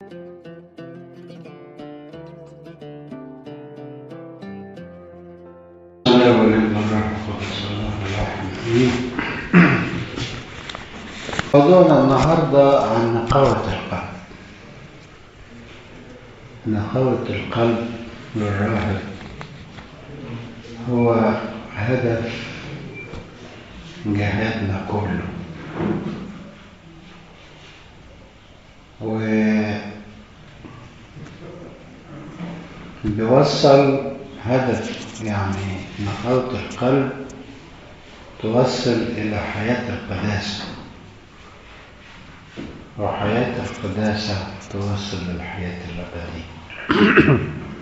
موضوعنا النهاردة عن نقاوة القلب نقاوة القلب للراهب هو هدف جهادنا كله و بيوصل هدف يعني نقاوة القلب توصل إلى حياة القداسة وحياة القداسة توصل للحياة الأبدية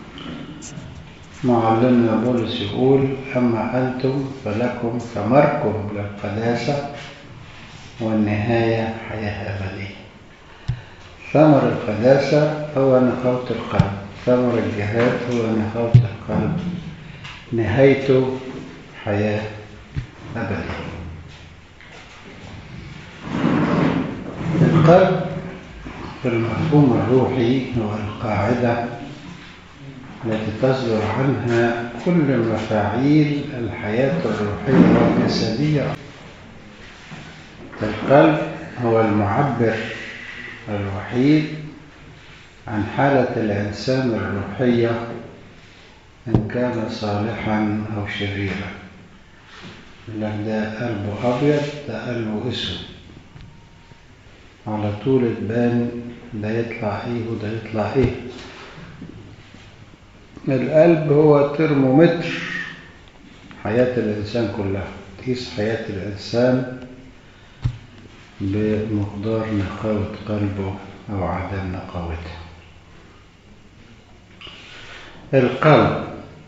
معلمنا بولس يقول أما أنتم فلكم ثمركم للقداسة والنهاية حياة أبدية ثمر القداسة هو نقاوة القلب ثمر الجهاد هو نقاوة القلب نهايته حياة أبدية القلب في المفهوم الروحي هو القاعدة التي تصدر عنها كل مفاعيل الحياة الروحية والجسدية القلب هو المعبر الوحيد عن حالة الإنسان الروحية إن كان صالحا أو شريرا لك ده قلبه أبيض ده قلبه أسود على طول تبان ده يطلع ايه وده يطلع ايه القلب هو ترمومتر حياة الإنسان كلها تقيس حياة الإنسان بمقدار نقاوة قلبه أو عدم نقاوته القلب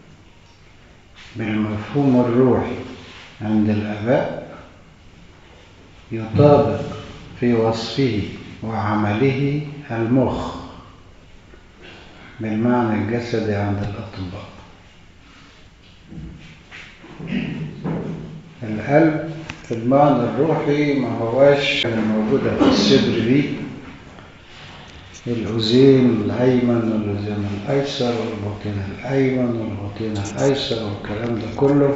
بالمفهوم الروحي عند الآباء يطابق في وصفه وعمله المخ بالمعنى الجسدي عند الأطباء القلب في المعنى الروحي ما هواش الموجودة في الصدر دي الأذين الأيمن والأذين الأيسر والبطين الأيمن والبطين الأيسر والكلام ده كله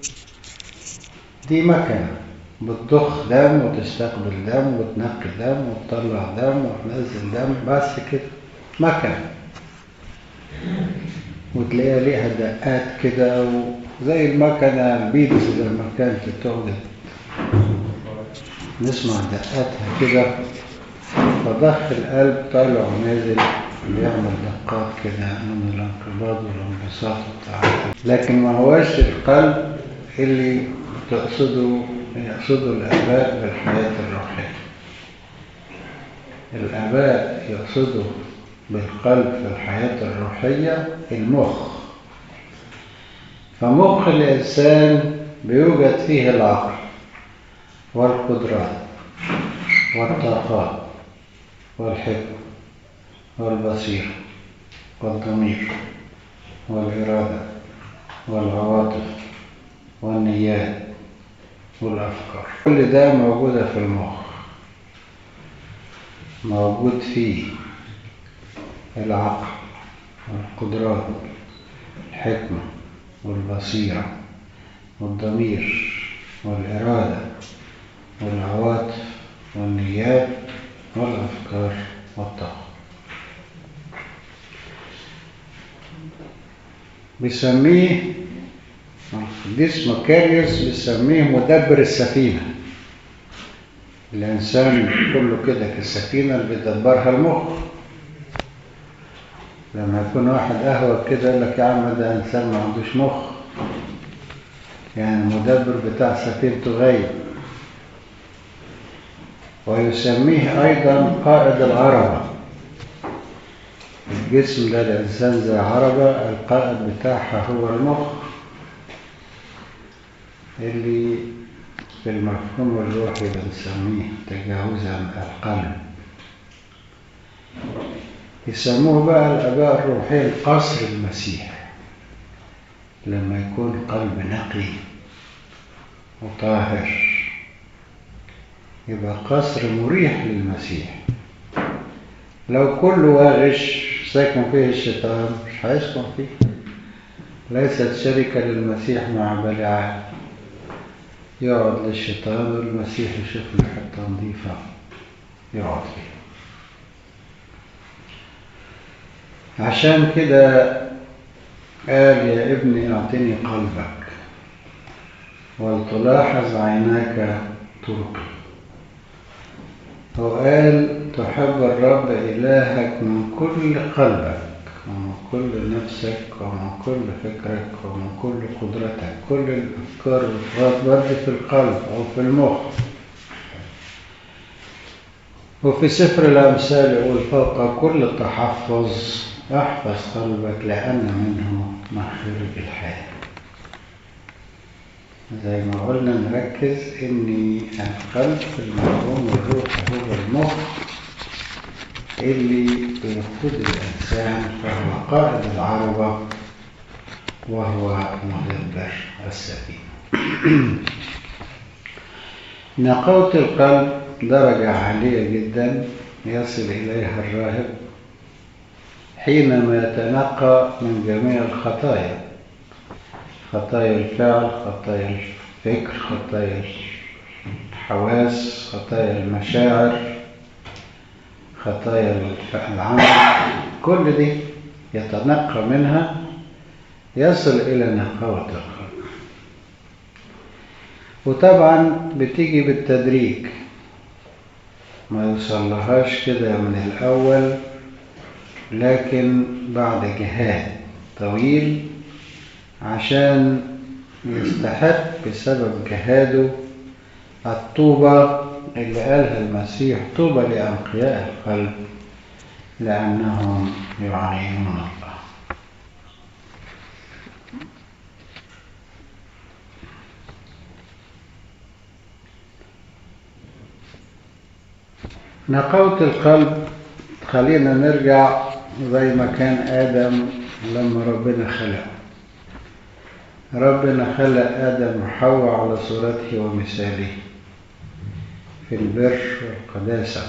دي مكنة بتضخ دم وتستقبل دم وتنقي دم وتطلع دم وتنزل دم بس كده مكنة وتلاقيها ليها دقات كده زي المكنة البيتز لما كانت توجد نسمع دقاتها كده فضخ القلب طالع ونازل بيعمل دقات كده من الانقباض والانبساط والتعافي لكن ما هواش القلب اللي تقصده يقصده الآباء بالحياة الروحية الآباء يقصدوا بالقلب في الحياة الروحية المخ فمخ الإنسان بيوجد فيه العقل والقدرات والطاقات والحكمة والبصيرة والضمير والإرادة والعواطف والنيات والأفكار كل ده موجودة في المخ موجود فيه العقل والقدرات الحكمة والبصيرة والضمير والإرادة والعواطف والنيات والأفكار والطاقة بيسميه القديس مكاريوس بيسميه مدبر السفينة الإنسان كله كده كالسفينة اللي بيدبرها المخ لما يكون واحد قهوة كده يقول لك يا عم ده إنسان ما عندوش مخ يعني المدبر بتاع سفينته غايب ويسميه أيضا قائد العربة الجسم ده الإنسان زي عربة القائد بتاعها هو المخ اللي في المفهوم الروحي بنسميه تجاوزا القلب يسموه بقى الآباء الروحيين قصر المسيح لما يكون قلب نقي وطاهر يبقى قصر مريح للمسيح لو كل واغش ساكن فيه الشيطان مش هيسكن فيه ليست شركة للمسيح مع بلعام يقعد للشيطان والمسيح يشوف له حتة نظيفة يقعد فيها عشان كده قال يا ابني اعطني قلبك ولتلاحظ عيناك طرقي هو قال تحب الرب إلهك من كل قلبك ومن كل نفسك ومن كل فكرك ومن كل قدرتك كل الأفكار والرغبات في القلب أو في المخ وفي سفر الأمثال يقول فوق كل تحفظ احفظ قلبك لأن منه مخرج الحياة زي ما قلنا نركز ان القلب المفهوم الروح هو المخ اللي بيقود الانسان فهو قائد العربة وهو مدبر السفينة نقاوة القلب درجة عالية جدا يصل إليها الراهب حينما يتنقى من جميع الخطايا خطايا الفعل خطايا الفكر خطايا الحواس خطايا المشاعر خطايا العمل كل دي يتنقى منها يصل إلى نقاوة القلب وطبعا بتيجي بالتدريج ما يوصلهاش كده من الأول لكن بعد جهاد طويل عشان يستحق بسبب جهاده الطوبة اللي قالها المسيح طوبى لأنقياء القلب لأنهم يعاينون الله نقاوة القلب خلينا نرجع زي ما كان آدم لما ربنا خلقه ربنا خلق آدم وحواء على صورته ومثاله في البر والقداسة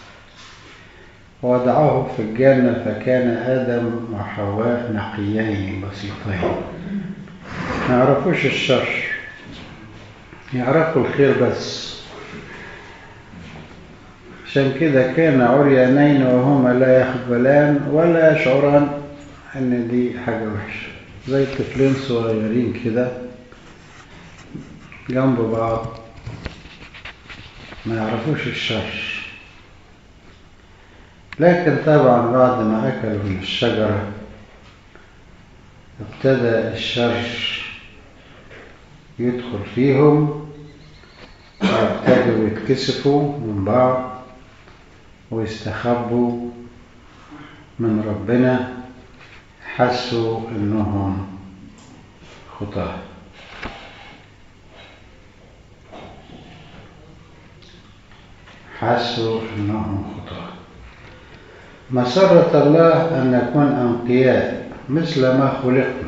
ووضعه في الجنة فكان آدم وحواء نقيين بسيطين ما يعرفوش الشر يعرفوا الخير بس عشان كده كان عريانين وهما لا يقبلان ولا يشعران ان دي حاجة وحشة زي طفلين صغيرين كده جنب بعض ما يعرفوش الشر لكن طبعا بعد ما أكلوا من الشجرة ابتدى الشر يدخل فيهم وابتدوا يتكسفوا من بعض ويستخبوا من ربنا حسوا انهم خطاه حسوا انهم خطاه مسرة الله ان نكون انقياء مثل ما خلقنا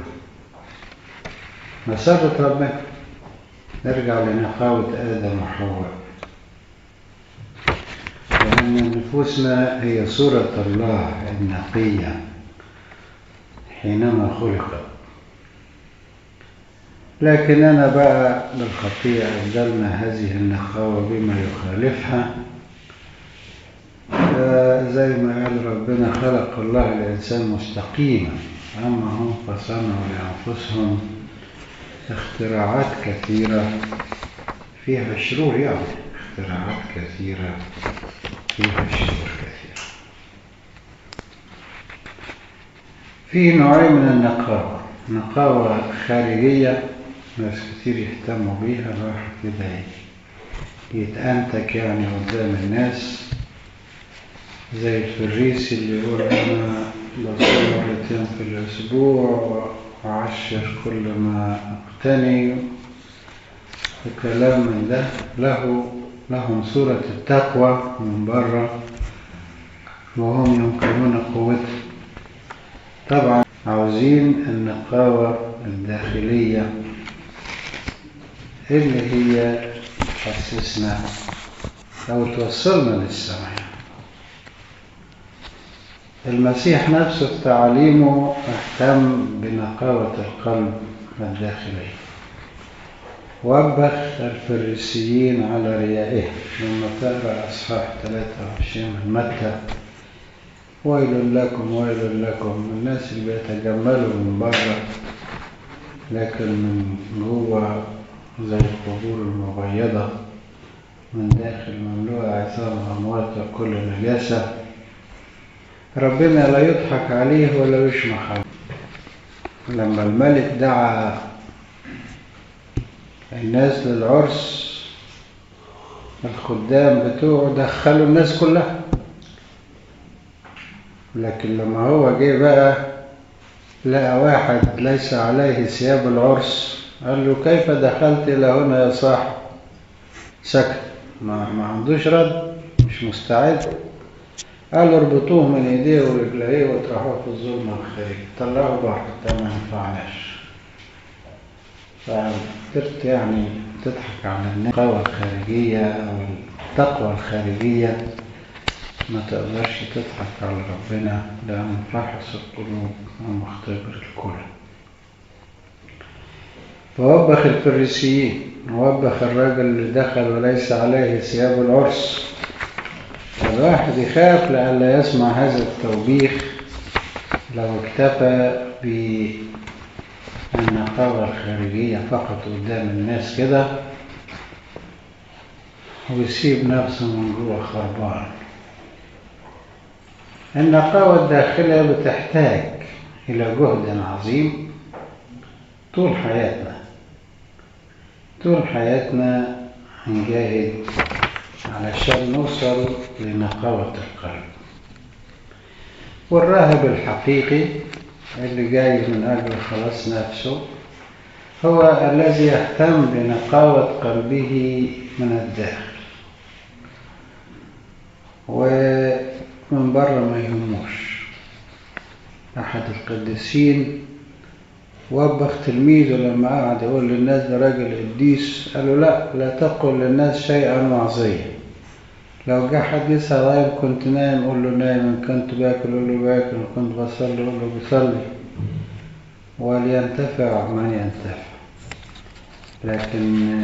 مسرة ربنا نرجع لنقاوة آدم وحواء لأن نفوسنا هي صورة الله النقية حينما خلقت لكننا بقى بالخطيئة أبدلنا هذه النقاوة بما يخالفها زي ما قال ربنا خلق الله الإنسان مستقيما أما هم فصنعوا لأنفسهم اختراعات كثيرة فيها شرور يعني اختراعات كثيرة فيها شرور كثيرة في نوعين من النقاوة نقاوة خارجية ناس كتير يهتموا بيها الواحد كده يتأنتك يعني قدام الناس زي الفريسي اللي يقول أنا بصلي مرتين في الأسبوع وأعشر كل ما أقتني وكلام من ده له لهم صورة التقوى من بره وهم ينكرون قوته طبعا عاوزين النقاوة الداخلية اللي هي تحسسنا أو توصلنا للسماء المسيح نفسه في تعاليمه اهتم بنقاوة القلب الداخلي وبخ الفريسيين على ريائهم لما تقرأ أصحاح 23 من متى ويل لكم ويل لكم الناس اللي بيتجملوا من بره لكن من جوه زي القبور المبيضة من داخل مملوءة عظام أموات وكل نجاسة ربنا لا يضحك عليه ولا يشمخ عليه لما الملك دعا الناس للعرس الخدام بتوعه دخلوا الناس كلها لكن لما هو جه بقى لقى واحد ليس عليه ثياب العرس قال له كيف دخلت إلى هنا يا صاحب سكت ما, ما عندوش رد مش مستعد قال اربطوه من ايديه ورجليه واطرحوه في الظلمة الخارج طلعوا بره ده ما ينفعناش فقدرت يعني تضحك على القوى الخارجية أو التقوى الخارجية ما تقدرش تضحك على ربنا لأن فحص القلوب ومختبر الكل فوبخ الفريسيين ووبخ الراجل اللي دخل وليس عليه ثياب العرس الواحد يخاف لئلا يسمع هذا التوبيخ لو اكتفى بالنقاوة الخارجية فقط قدام الناس كده ويسيب نفسه من جوه خربان النقاوة الداخلية بتحتاج إلى جهد عظيم طول حياتنا طول حياتنا هنجاهد علشان نوصل لنقاوة القلب والراهب الحقيقي اللي جاي من أجل خلاص نفسه هو الذي يهتم بنقاوة قلبه من الداخل ومن بره ما يهموش أحد القديسين وبخ تلميذه لما قعد يقول للناس ده راجل قديس قالوا لا لا تقل للناس شيئا معصيا لو جه حد يسأل غايب كنت نايم قول له نايم إن كنت باكل قول له باكل إن كنت بصلي قول له بصلي ولينتفع من ينتفع لكن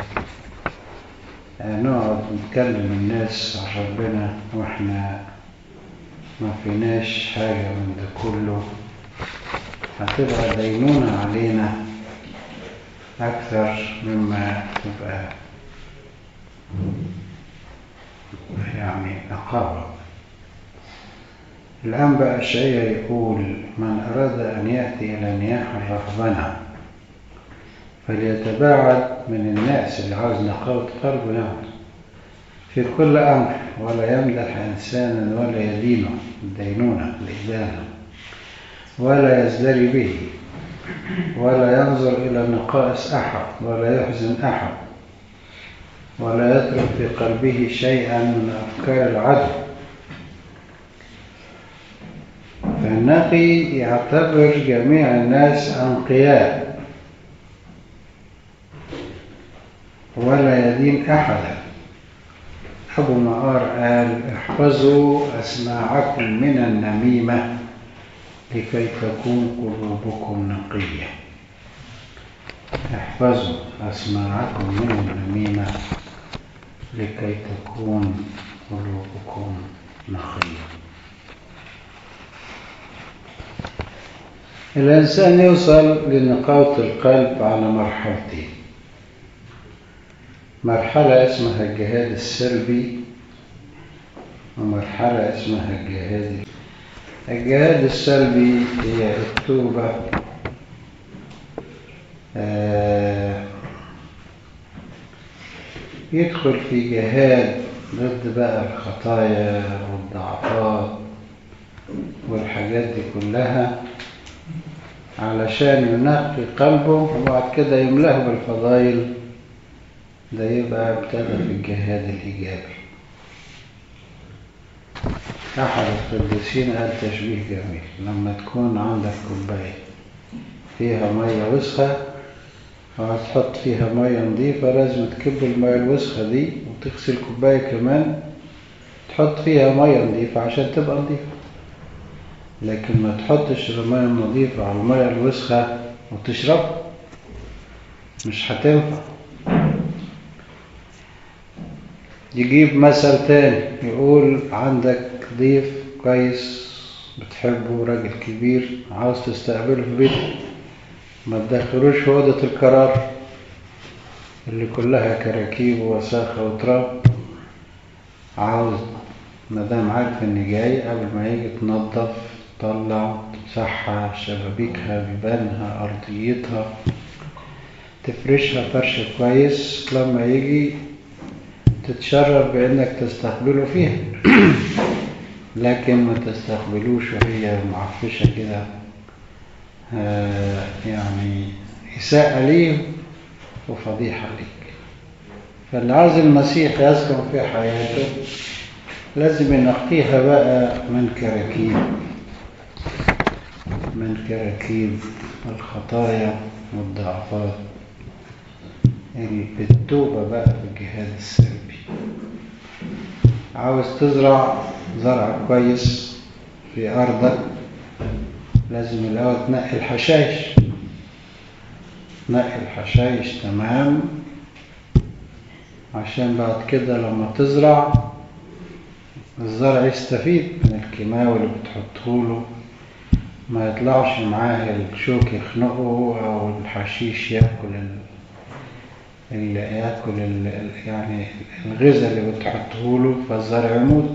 نقعد نتكلم الناس عن ربنا واحنا ما فيناش حاجة من ده كله هتبقى دينونة علينا أكثر مما تبقى يعني نقاوة الآن بقى الشيء يقول من أراد أن يأتي إلى نياح الرهبنة فليتباعد من الناس اللي عاوز نقاوة قلبه يعني في كل أمر ولا يمدح إنسانا ولا يدينه الدينونة الإدانة ولا يزدري به ولا ينظر إلى نقائص أحد ولا يحزن أحد ولا يترك في قلبه شيئا من أفكار العدل فالنقي يعتبر جميع الناس أنقياء ولا يدين أحدا أبو مقار قال احفظوا أسماعكم من النميمة لكي تكون قلوبكم نقية احفظوا أسماعكم من النميمة لكي تكون قلوبكم نقية الإنسان يوصل لنقاوة القلب على مرحلتين مرحلة اسمها الجهاد السلبي ومرحلة اسمها الجهاد الجهاد السلبي هي التوبة آه يدخل في جهاد ضد بقى الخطايا والضعفات والحاجات دي كلها علشان ينقي قلبه وبعد كده يملاه بالفضائل ده يبقى ابتدى في الجهاد الإيجابي أحد القديسين قال تشبيه جميل لما تكون عندك كوباية فيها مية وسخة وهتحط فيها مية نظيفة لازم تكب المية الوسخة دي وتغسل كوباية كمان تحط فيها مية نظيفة عشان تبقى نظيفة لكن ما تحطش المية النظيفة على المية الوسخة وتشرب مش هتنفع يجيب مثل تاني يقول عندك ضيف كويس بتحبه راجل كبير عاوز تستقبله في بيتك ما تدخلوش في أوضة القرار اللي كلها كراكيب ووساخة وتراب عاوز مدام عارف إن جاي قبل ما يجي تنظف تطلع تمسحها شبابيكها بيبانها أرضيتها تفرشها فرش كويس لما يجي تتشرف بإنك تستقبله فيها لكن ما تستقبلوش وهي معفشة كده آه يعني إساءة ليه وفضيحة ليك فاللي عاوز المسيح يسكن في حياته لازم ينقيها بقى من كراكيب من كراكيب الخطايا والضعفات بالتوبة بقى في الجهاد السلبي عاوز تزرع زرع كويس في أرضك لازم الأول تنقي الحشائش تنقي الحشائش تمام عشان بعد كده لما تزرع الزرع يستفيد من الكيماوي اللي بتحطه له ما يطلعش معاه الشوك يخنقه أو الحشيش ياكل اللي ياكل ال يعني الغذاء اللي بتحطه له فالزرع يموت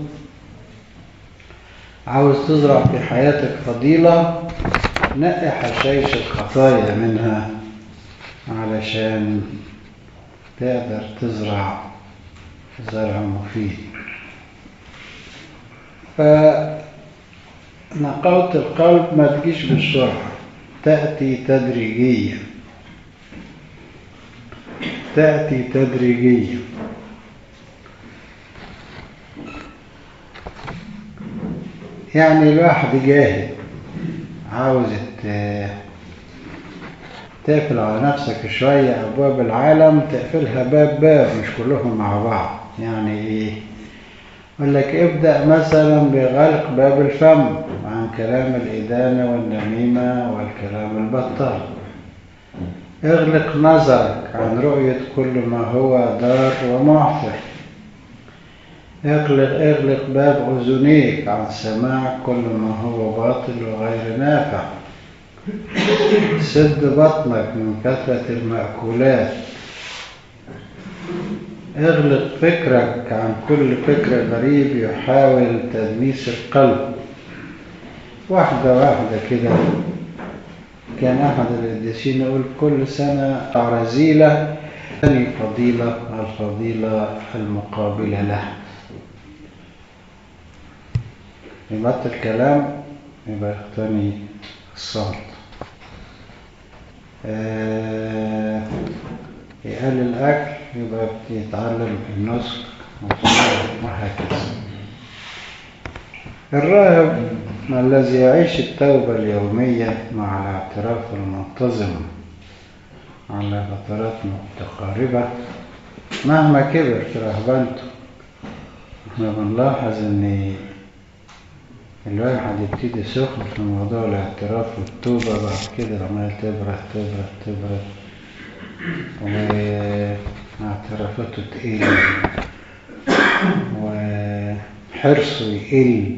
عاوز تزرع في حياتك فضيلة نقي حشائش الخطايا منها علشان تقدر تزرع زرع مفيد فنقاوة القلب ما تجيش بالسرعة تأتي تدريجيا تأتي تدريجيا يعني الواحد جاهد عاوز تقفل على نفسك شوية أبواب العالم تقفلها باب باب مش كلهم مع بعض يعني إيه يقول لك ابدأ مثلا بغلق باب الفم عن كلام الإدانة والنميمة والكلام البطال اغلق نظرك عن رؤية كل ما هو ضار ومعفر اغلق اغلق باب أذنيك عن سماع كل ما هو باطل وغير نافع سد بطنك من كثرة المأكولات اغلق فكرك عن كل فكر غريب يحاول تدميس القلب واحدة واحدة كده كان أحد القديسين يقول كل سنة رزيلة ثاني فضيلة الفضيلة المقابلة لها يبطل الكلام يبقى يقتني الصمت آه يقلل الأكل يبقى يتعلم النسك وهكذا الراهب الذي يعيش التوبة اليومية مع الاعتراف المنتظم على فترات متقاربة مهما كبر في رهبنته احنا بنلاحظ ان الواحد يبتدي سخن في موضوع الاعتراف والتوبة بعد كده عمال تبرد تبرد تبرد واعترافاته تقل وحرصه يقل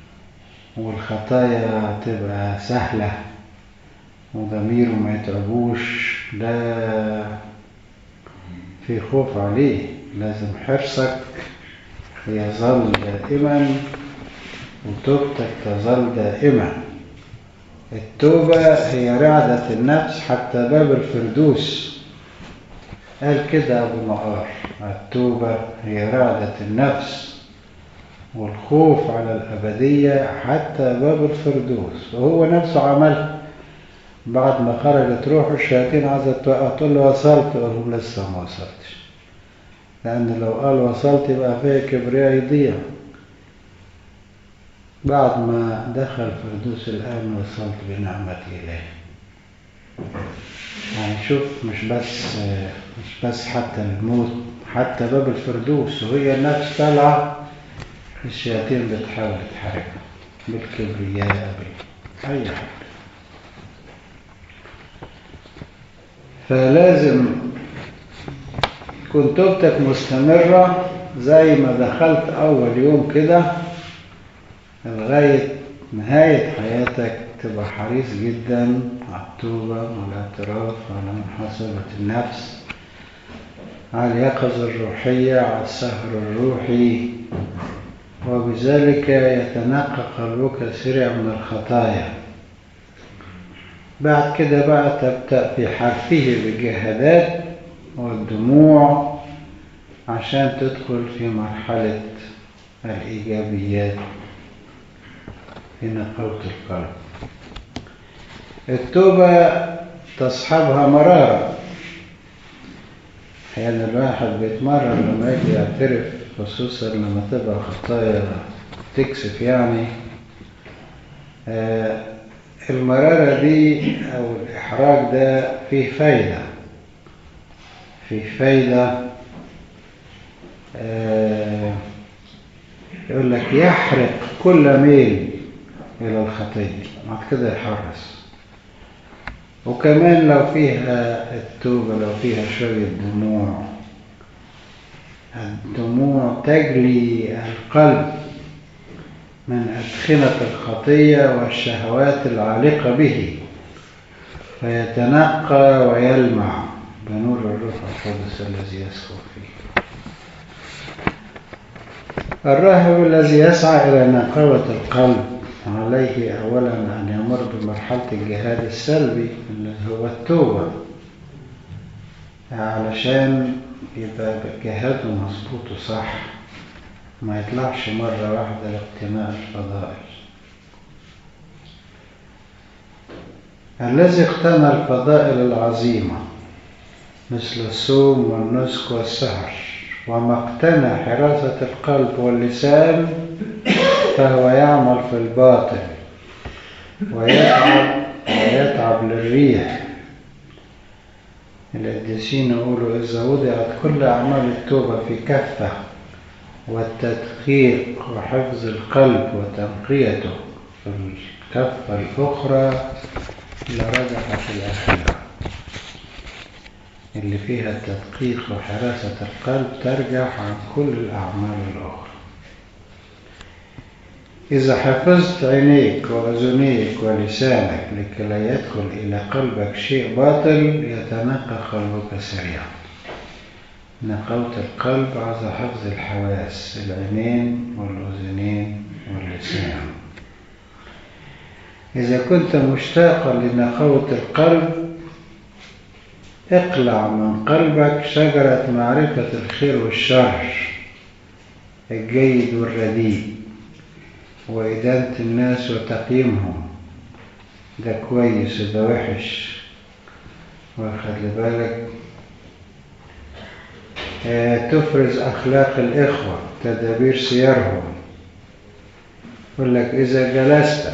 والخطايا تبقى سهلة وضميره ما يتعبوش ده في خوف عليه لازم حرصك يظل دائما وتوبتك تظل دائما التوبة هي رعدة النفس حتى باب الفردوس قال كده أبو مقار التوبة هي رعدة النفس والخوف على الأبدية حتى باب الفردوس وهو نفسه عمل بعد ما خرجت روحه الشياطين عايزة توقع تقول له وصلت يقول لهم لسه ما وصلتش لأن لو قال وصلت يبقى فيها كبرياء يضيع بعد ما دخل فردوس الآن وصلت بنعمة إله يعني شوف مش بس مش بس حتى الموت حتى باب الفردوس وهي النفس طالعة الشياطين بتحاول تحاربها بالكبرياء بأي حاجة فلازم تكون توبتك مستمرة زي ما دخلت أول يوم كده لغاية نهاية حياتك تبقى حريص جدا على التوبة والاعتراف على محاسبة النفس على اليقظة الروحية على السهر الروحي وبذلك يتنقى قلبك سريع من الخطايا بعد كده بقى تبدأ في حرفه بالجهادات والدموع عشان تدخل في مرحلة الإيجابيات في نقاوة القلب التوبة تصحبها مرارة يعني الواحد بيتمرن لما يجي يعترف خصوصا لما تبقى خطايا تكسف يعني آه المرارة دي أو الإحراج ده فيه فايدة فيه فايدة آه يقول لك يحرق كل ميل إلى الخطية بعد كده يحرص وكمان لو فيها التوبة لو فيها شوية دموع الدموع تجلي القلب من أدخنة الخطية والشهوات العالقة به فيتنقى ويلمع بنور الروح القدس الذي يسكن فيه الراهب الذي يسعى إلى نقاوة القلب عليه أولا أن يمر بمرحلة الجهاد السلبي اللي هو التوبة علشان يبقى جهاده مظبوط وصح ما يطلعش مرة واحدة لاقتناء الفضائل الذي اقتنى الفضائل العظيمة مثل الصوم والنسك والسهر وما اقتنى حراسة القلب واللسان فهو يعمل في الباطل ويتعب ويتعب للريح القديسين يقولوا إذا وضعت كل أعمال التوبة في كفة والتدقيق وحفظ القلب وتنقيته في الكفة الأخرى لرجحت الآخرة اللي فيها التدقيق وحراسة القلب ترجح عن كل الأعمال الأخرى إذا حفظت عينيك وأذنيك ولسانك لكي لا يدخل إلى قلبك شيء باطل يتنقى قلبك سريعا نقوة القلب عايز حفظ الحواس العينين والأذنين واللسان إذا كنت مشتاقا لنقوة القلب اقلع من قلبك شجرة معرفة الخير والشر الجيد والرديء وإدانة الناس وتقييمهم ده كويس وده وحش واخد بالك آه تفرز أخلاق الإخوة تدابير سيرهم يقول لك إذا جلست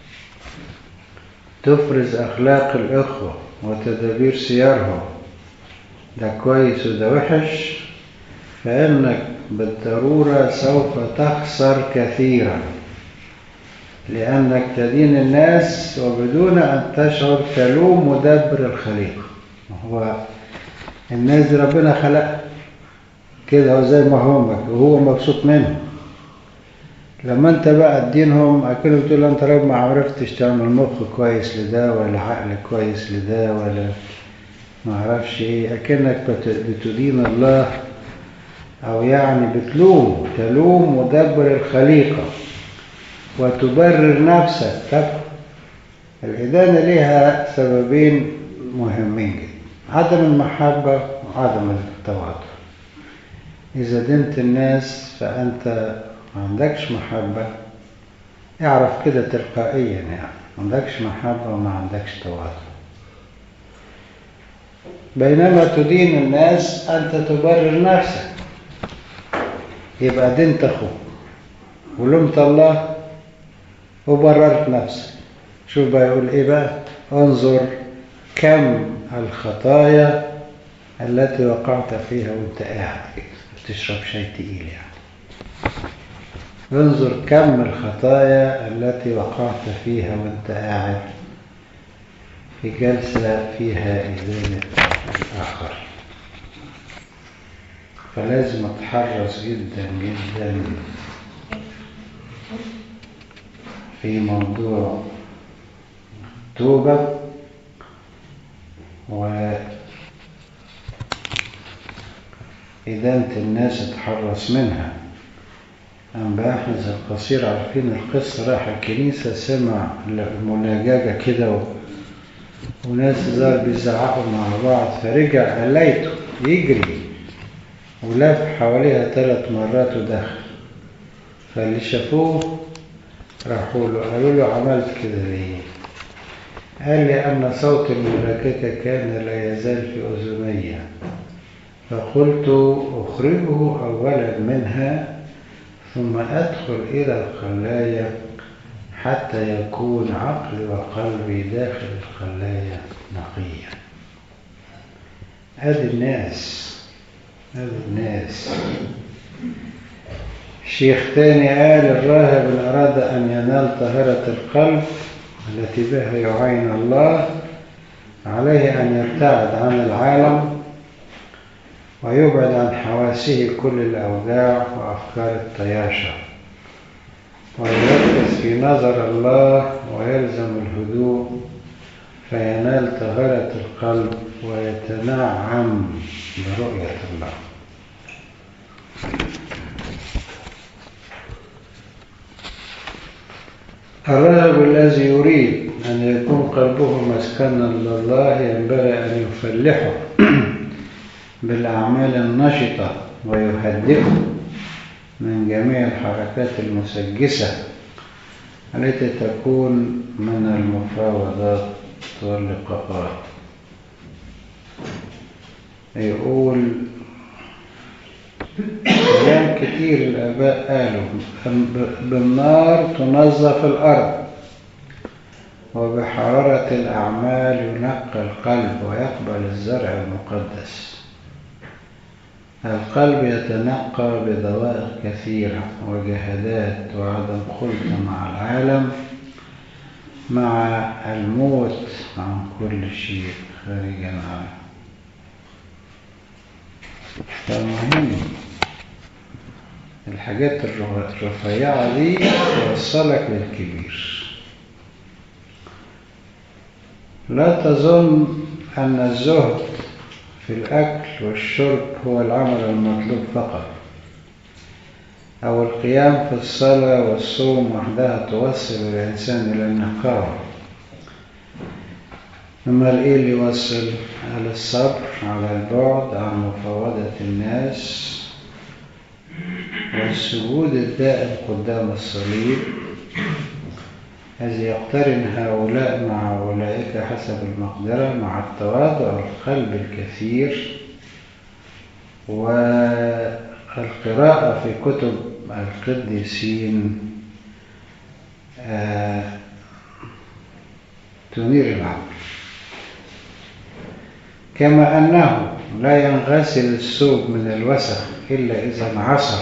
تفرز أخلاق الإخوة وتدابير سيرهم ده كويس وده وحش فإنك بالضرورة سوف تخسر كثيرا لأنك تدين الناس وبدون أن تشعر تلوم مدبر الخليقة هو الناس دي ربنا خلق كده وزي ما هم وهو مبسوط منهم لما انت بقى تدينهم اكنه بتقول انت رب ما عرفتش تعمل مخ كويس لده ولا عقل كويس لده ولا ما اعرفش ايه اكنك بتدين الله او يعني بتلوم تلوم مدبر الخليقه وتبرر نفسك طب الإدانة لها سببين مهمين جدا عدم المحبة وعدم التواضع إذا دنت الناس فأنت ما عندكش محبة اعرف كده تلقائيا يعني ما عندكش محبة وما عندكش تواضع بينما تدين الناس أنت تبرر نفسك يبقى دنت أخوك ولمت الله وبررت نفسك شوف بقى يقول ايه بقى انظر كم الخطايا التي وقعت فيها وانت قاعد كده بتشرب شاي تقيل يعني انظر كم الخطايا التي وقعت فيها وانت قاعد في جلسة فيها إذانة الآخر فلازم أتحرص جدا جدا في موضوع التوبة وإدانة الناس اتحرص منها أم باحث القصير عارفين القصة راح الكنيسة سمع الملاجاجة كده و... وناس زار بيزعقوا مع بعض فرجع قليته يجري ولف حواليها ثلاث مرات ودخل فاللي شافوه راحوا له قالوا له عملت كده ليه قال لي أن صوت الملائكة كان لا يزال في أذني فقلت أخرجه أولا منها ثم أدخل إلى الخلايا حتى يكون عقلي وقلبي داخل الخلايا نقيا هذه الناس هذه الناس شيخ تاني قال الراهب إن أراد أن ينال طهارة القلب التي بها يعين الله عليه أن يبتعد عن العالم ويبعد عن حواسه كل الأوجاع وأفكار الطياشة ويركز في نظر الله ويلزم الهدوء فينال طهارة القلب ويتنعم برؤية الله الراهب الذي يريد أن يكون قلبه مسكنا لله ينبغي أن يفلحه بالأعمال النشطة ويهدئه من جميع الحركات المسجسة التي تكون من المفاوضات واللقاءات يقول كلام كتير الآباء قالوا بالنار تنظف الأرض وبحرارة الأعمال ينقى القلب ويقبل الزرع المقدس القلب يتنقى بضوائق كثيرة وجهادات وعدم خلط مع العالم مع الموت عن كل شيء خارجا عنه فمهم الحاجات الرفيعة دي توصلك للكبير لا تظن أن الزهد في الأكل والشرب هو العمل المطلوب فقط أو القيام في الصلاة والصوم وحدها توصل الإنسان إلى النقاوة أما الإيه اللي يوصل على الصبر على البعد عن مفاوضة الناس والسجود الدائم قدام الصليب إذ يقترن هؤلاء مع أولئك حسب المقدرة مع التواضع القلب الكثير والقراءة في كتب القديسين تنير العقل كما أنه لا ينغسل الثوب من الوسخ إلا إذا انعصر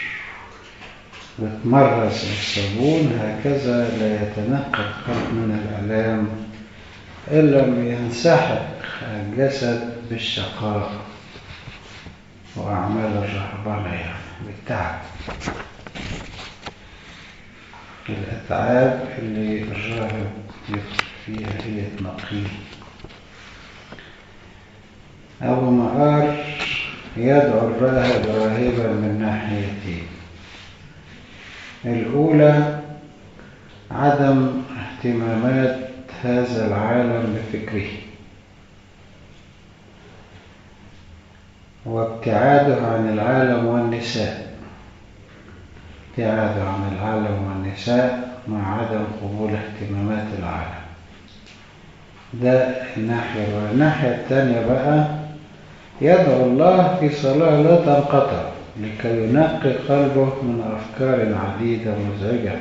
وتمرس الصابون هكذا لا يتنقى القلب من الألام إلا لم ينسحق الجسد بالشقاء وأعمال الرهبانية بالتعب الأتعاب اللي الراهب يدخل فيها هي تنقيه أبو مقار يدعو الراهب راهبا من ناحيتين الأولى عدم اهتمامات هذا العالم بفكره وابتعاده عن العالم والنساء ابتعاده عن العالم والنساء مع عدم قبول اهتمامات العالم ده الناحية الأولى الناحية الثانية بقى يدعو الله في صلاة لا تنقطع لكي ينقي قلبه من أفكار عديدة مزعجة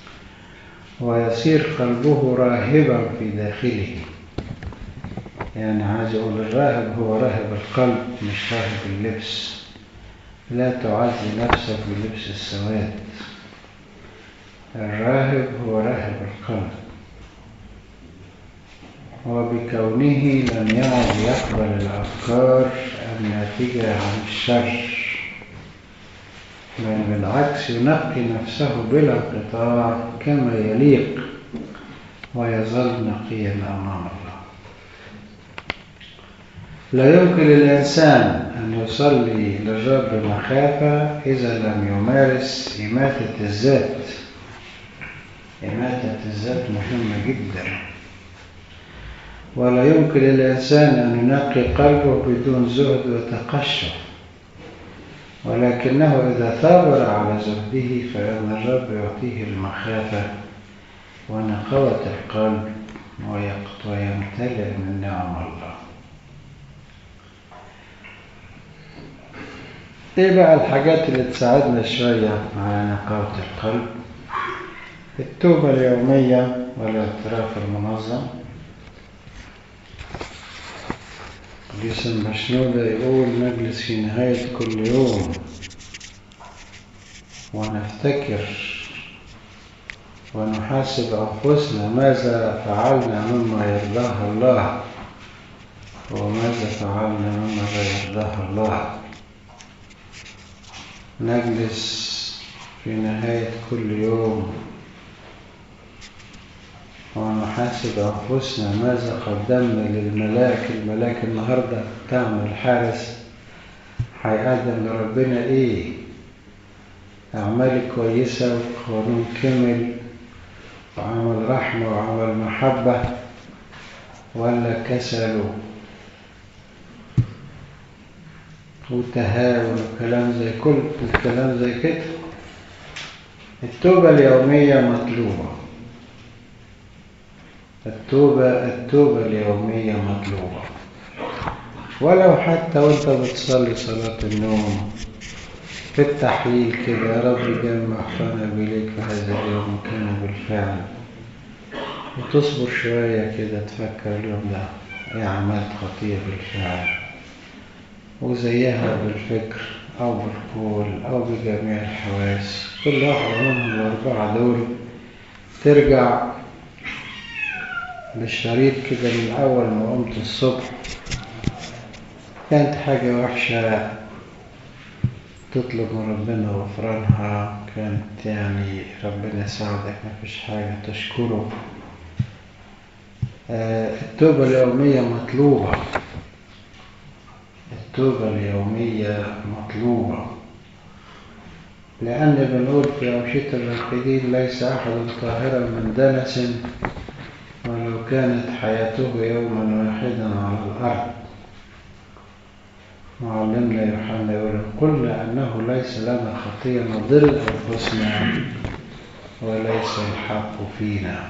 ويصير قلبه راهبا في داخله يعني عايز يقول الراهب هو راهب القلب مش راهب اللبس لا تعزي نفسك بلبس السواد الراهب هو راهب القلب وبكونه لم يعد يقبل الأفكار الناتجة عن الشر بل بالعكس ينقي نفسه بلا انقطاع كما يليق ويظل نقيا أمام الله لا يمكن للإنسان أن يصلي للرب مخافة إذا لم يمارس إماتة الذات إماتة الذات مهمة جدا ولا يمكن للإنسان أن ينقي قلبه بدون زهد وتقشف ولكنه إذا ثابر على زهده فإن الرب يعطيه المخافة ونقوة القلب ويمتلئ من نعم الله ايه بقى الحاجات اللي تساعدنا شوية على نقاوة القلب التوبة اليومية والاعتراف المنظم قديس المشنودة يقول نجلس في نهاية كل يوم ونفتكر ونحاسب أنفسنا ماذا فعلنا مما يرضاه الله وماذا فعلنا مما لا يرضاه الله نجلس في نهاية كل يوم ونحاسب أنفسنا ماذا قدمنا للملاك الملاك النهاردة تعمل حارس هيقدم لربنا إيه أعمال كويسة وقانون كمل وعمل رحمة وعمل محبة ولا كسل وتهاون وكلام زي كل الكلام زي كده التوبة اليومية مطلوبة التوبة التوبة اليومية مطلوبة ولو حتى وانت بتصلي صلاة النوم في التحليل كده يا رب جمع أحفانا بليك في هذا اليوم كان بالفعل وتصبر شوية كده تفكر اليوم ده ايه عملت خطية بالفعل وزيها بالفكر أو بالقول أو بجميع الحواس كل واحدة منهم الأربعة دول ترجع للشريط كده من أول ما قمت الصبح كانت حاجة وحشة تطلب من ربنا غفرانها كانت يعني ربنا يساعدك ما فيش حاجة تشكره آه التوبة اليومية مطلوبة التوبة اليومية مطلوبة لأن بنقول في أوشية الراقدين ليس أحد طاهرا من دنس ولو كانت حياته يوما واحدا على الأرض معلمنا يوحنا يقول قلنا أنه ليس لنا خطية نضل أنفسنا وليس الحق فينا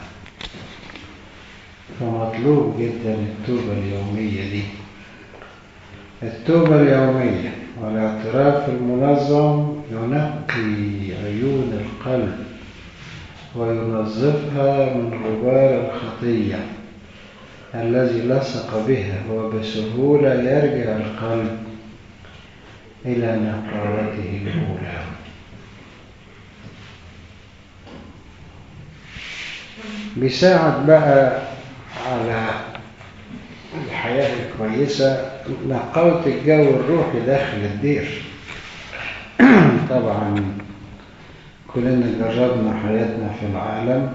فمطلوب جدا التوبة اليومية دي التوبة اليومية والاعتراف المنظم ينقي عيون القلب وينظفها من غبار الخطية الذي لصق بها وبسهولة يرجع القلب إلى نقاوته الأولى بيساعد بقى على الحياة الكويسة نقاوة الجو الروحي داخل الدير طبعا كلنا جربنا حياتنا في العالم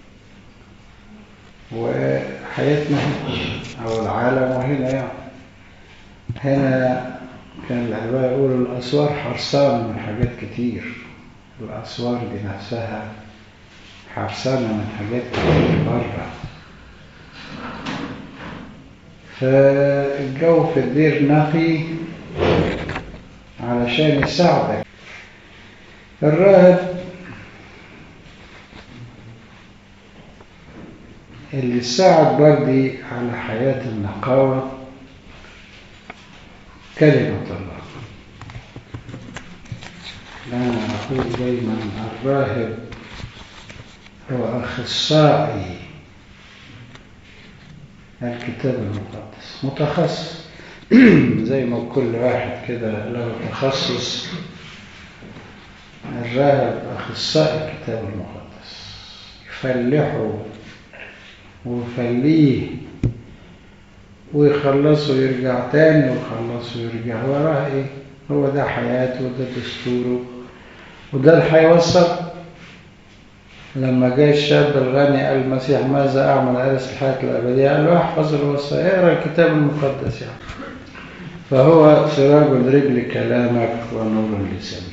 وحياتنا أو العالم وهنا يعني هنا كان العلماء يقولوا الأسوار حرصانة من حاجات كتير الأسوار دي نفسها حرصانة من حاجات كتير بره فالجو في الدير نقي علشان يساعدك الراهب اللي يساعد بردي على حياة النقاوة كلمة الله أنا أقول دايما الراهب هو أخصائي الكتاب المقدس متخصص زي ما كل واحد كده له تخصص الراهب أخصائي الكتاب المقدس فلحه وفليه ويخلصه ويرجع تاني ويخلصه ويرجع وراه ايه هو ده حياته وده دستوره وده اللي هيوصل لما جاء الشاب الغني قال المسيح ماذا اعمل ارث الحياه الابديه قال له احفظ الوصايا اقرا الكتاب المقدس يعني فهو سراج الرجل كلامك ونور لسبيل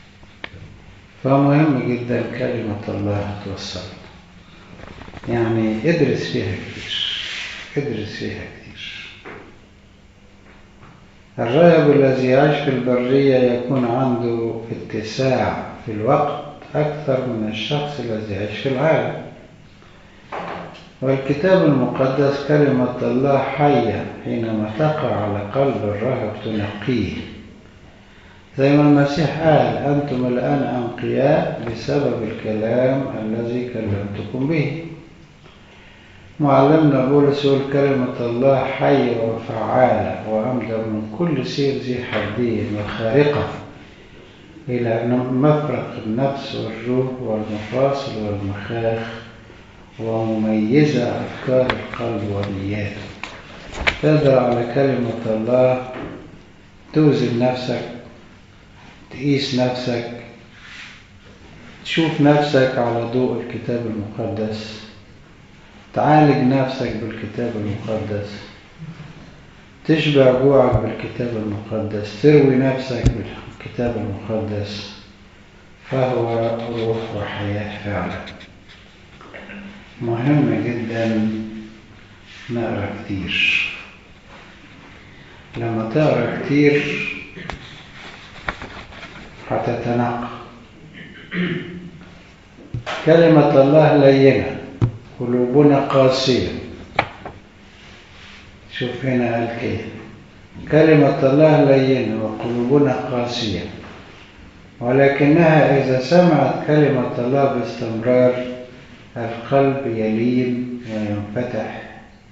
فمهم جدا كلمة الله توصل يعني ادرس فيها كتير ادرس فيها كتير الراهب الذي يعيش في البرية يكون عنده اتساع في الوقت أكثر من الشخص الذي يعيش في العالم والكتاب المقدس كلمة الله حية حينما تقع على قلب الراهب تنقيه زي ما المسيح قال أنتم الآن أنقياء بسبب الكلام الذي كلمتكم به معلمنا بولس يقول كلمة الله حية وفعالة وأمدى من كل سير ذي حدين وخارقة إلى مفرق النفس والروح والمفاصل والمخاخ ومميزة أفكار القلب ونياته تقدر على كلمة الله توزن نفسك تقيس نفسك تشوف نفسك على ضوء الكتاب المقدس تعالج نفسك بالكتاب المقدس تشبع جوعك بالكتاب المقدس تروي نفسك بالكتاب المقدس فهو روح وحياة فعلا مهم جدا نقرا كتير لما تقرا كتير هتتنقى كلمة الله لينة قلوبنا قاسية شوف هنا قال كده كلمة الله لينة وقلوبنا قاسية ولكنها إذا سمعت كلمة الله باستمرار القلب يلين وينفتح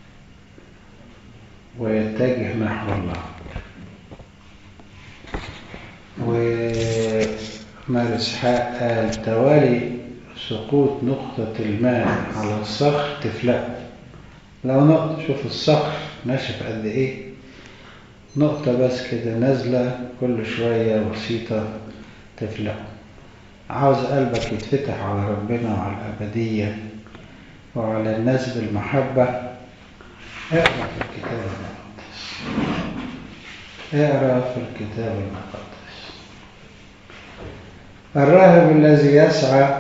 ويتجه نحو الله ومار إسحاق قال توالي سقوط نقطة الماء على الصخر تفلق لو نقطة شوف الصخر ناشف قد إيه نقطة بس كده نازلة كل شوية بسيطة تفلق عاوز قلبك يتفتح على ربنا وعلى الأبدية وعلى الناس بالمحبة اقرأ في الكتاب المقدس اقرأ في الكتاب المقدس الراهب الذي يسعى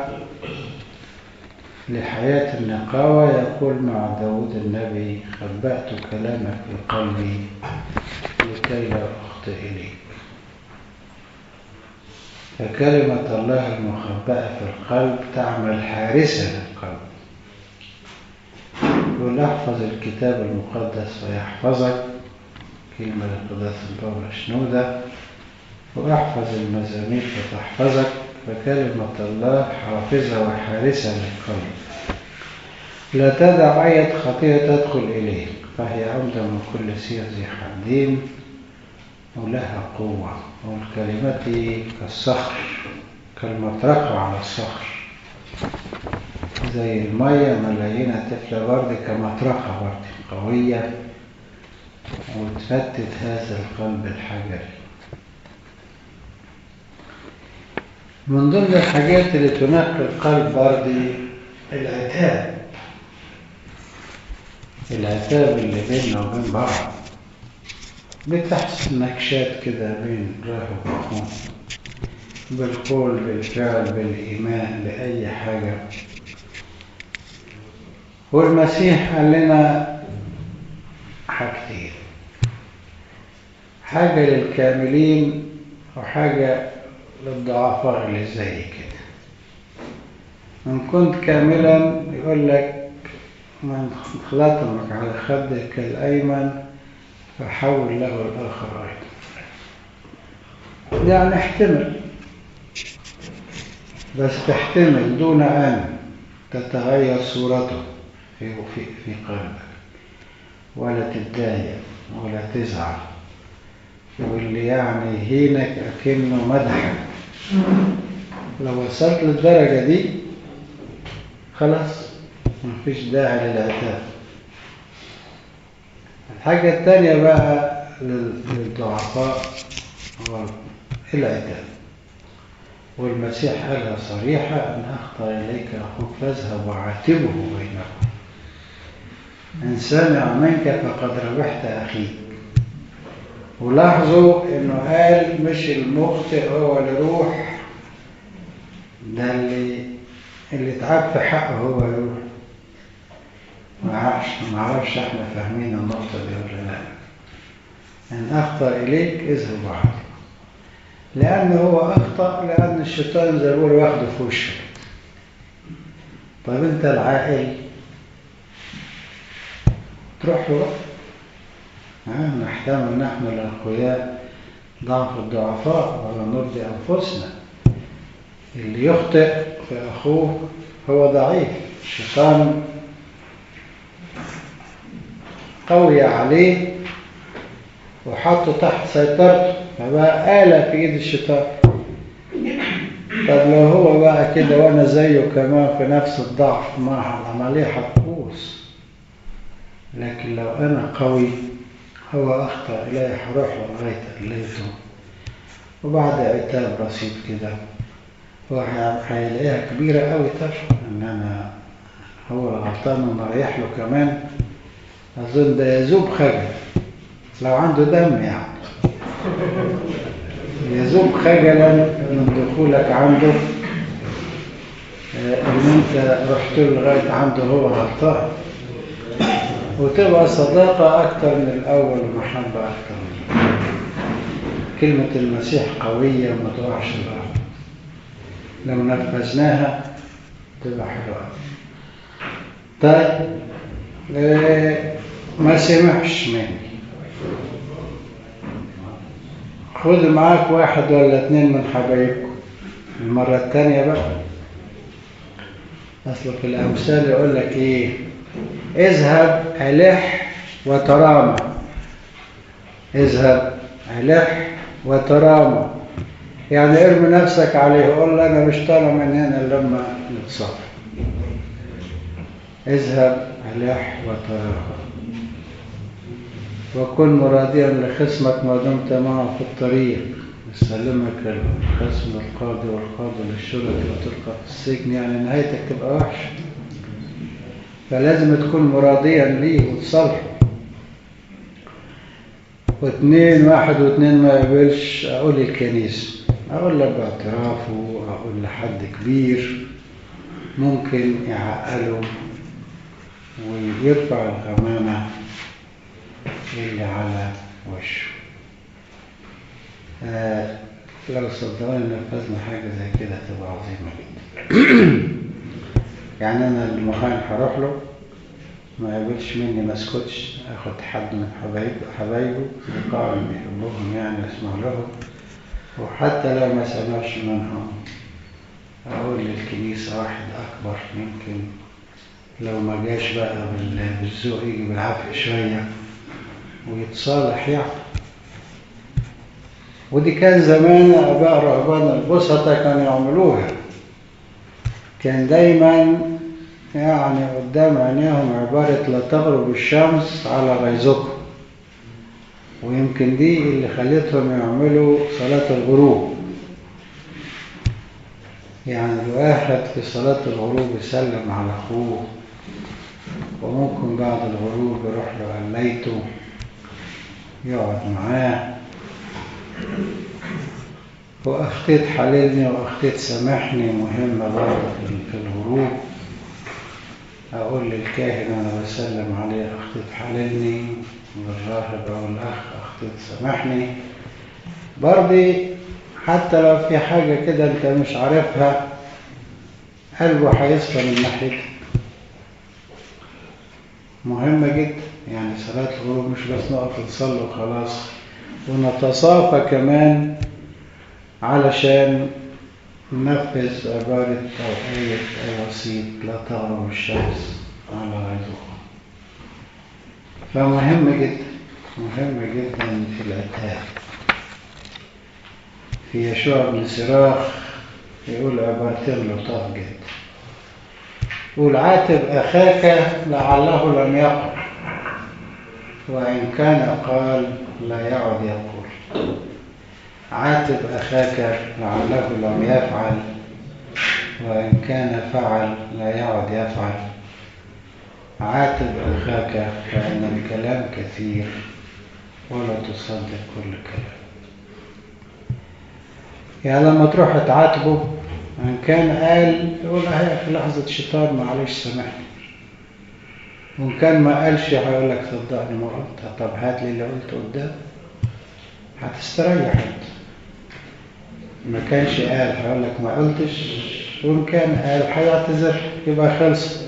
لحياة النقاوة يقول مع داود النبي خبأت كلامك في قلبي لكي لا أخطئ إليك فكلمة الله المخبأة في القلب تعمل حارسة للقلب يقول احفظ الكتاب المقدس ويحفظك كلمة لقداس البابا شنودة واحفظ المزامير فتحفظك فكلمة الله حافظة وحارسة للقلب لا تدع أي خطيئة تدخل إليك فهي عمدة من كل سير ذي حدين ولها قوة والكلمات دي كالصخر كالمطرقة على الصخر زي المية ملايينها تفلى برد كمطرقة برد قوية وتفتت هذا القلب الحجري من ضمن الحاجات اللي تنقي القلب برضه العتاب العتاب اللي بيننا وبين بعض بتحصل نكشات كده بين راهب وأخوه بالقول بالفعل بالإيمان بأي حاجة والمسيح قال لنا حاجتين حاجة للكاملين وحاجة للضعفاء اللي زي كده إن كنت كاملا يقول لك من خلطمك على خدك الأيمن فحول له الآخر أيضا يعني احتمل بس تحتمل دون أن تتغير صورته في, في, في قلبك ولا تتضايق ولا تزعل واللي يعني يهينك أكنه مدحك لو وصلت للدرجة دي خلاص مفيش داعي للعتاب الحاجة الثانية بقى للضعفاء هو العتاب والمسيح قالها صريحة أن أخطأ إليك أخوك فاذهب وعاتبه بينكم إن سمع منك فقد ربحت أخيك ولاحظوا إنه قال مش المخطئ هو اللي يروح ده اللي اللي اتعب في حقه هو يروح ما اعرفش ما اعرفش احنا فاهمين النقطة دي ولا لا إن أخطأ إليك اذهب وعاتبه لأن هو أخطأ لأن الشيطان زي ما بيقول واخده في وشه طيب أنت العاقل تروح له بقى آه نحتمل نحن الأقوياء ضعف الضعفاء ولا نرضي أنفسنا اللي يخطئ في أخوه هو ضعيف الشيطان قوي عليه وحطه تحت سيطرته فبقى آلة في إيد الشيطان طب لو هو بقى كده وأنا زيه كمان في نفس الضعف مع العملية هتبوظ لكن لو أنا قوي هو أخطأ إلي هروح لغاية قليته وبعد عتاب بسيط كده هو هيلاقيها كبيرة قوي طبعا إن أنا هو غلطان ومريح له كمان أظن ده يذوب خجل لو عنده دم يعني يذوب خجلا من دخولك عنده ان انت رحت له لغايه عنده هو غلطان وتبقى صداقه اكتر من الاول ومحبه اكتر من كلمه المسيح قويه ما تقعش الارض لو نفذناها تبقى حلوه طيب ما سمعش مني خذ معاك واحد ولا اتنين من حبايبكم المرة التانية بقى أصل في الأمثال يقول لك إيه اذهب ألح وترامى اذهب ألح وترامى يعني ارمي نفسك عليه قول له أنا مش طالع من هنا لما نتصرف اذهب ألح وترامى وكن مراديا لخصمك ما دمت معه في الطريق يسلمك الخصم القاضي والقاضي للشرطة وتلقى في السجن يعني نهايتك تبقى وحشة فلازم تكون مراديا ليه وتصالحه واثنين واحد واثنين ما يقبلش اقول الكنيسة اقول لك باعترافه اقول لحد كبير ممكن يعقله ويرفع الغمامة اللي على وشه آه لو صدقوني نفذنا حاجة زي كده تبقى عظيمة جدا يعني أنا المخان هروح له ما يقولش مني ما اسكتش اخد حد من حبايب حبايبه لقاء بيحبهم يعني اسمع لهم وحتى لو ما سمعش منهم اقول للكنيسة واحد اكبر يمكن لو ما جاش بقى بالذوق يجي بالعافية شوية ويتصالح يعني ودي كان زمان اباء رهبان البسطة كانوا يعملوها كان دايما يعني قدام عينيهم عبارة لا تغرب الشمس على غيظكم ويمكن دي اللي خلتهم يعملوا صلاة الغروب يعني الواحد في صلاة الغروب يسلم على أخوه وممكن بعد الغروب يروح له قليته يقعد معاه وأخطيت حللني وأخطيت سامحني مهمة برضه في الغروب أقول للكاهن أنا بسلم عليه أخطيت حللني والراهب أو الأخ أخطيت سامحني برضه حتى لو في حاجة كده أنت مش عارفها قلبه هيصفى من ناحيتك مهمة جدا يعني صلاة الغروب مش بس نقف نصلي وخلاص ونتصافى كمان علشان ننفذ عبارة أو آية أو وسيط لا تغرب الشمس على غيظكم فمهم جدا مهم جدا في العتاب في يشوع بن سراخ يقول عبارتين لطاف جدا قول عاتب أخاك لعله لم يقل وإن كان قال لا يعد يقول عاتب أخاك لعله لم يفعل وإن كان فعل لا يعد يفعل عاتب أخاك فإن الكلام كثير ولا تصدق كل كلام يعني لما تروح تعاتبه إن كان قال يقول هي في لحظة شيطان معلش سامحني وإن كان ما قالش هيقول لك صدقني ما قلت طب هات لي اللي قلته قدام هتستريح انت ما كانش قال هيقول لك ما قلتش وإن كان قال هيعتذر يبقى خلص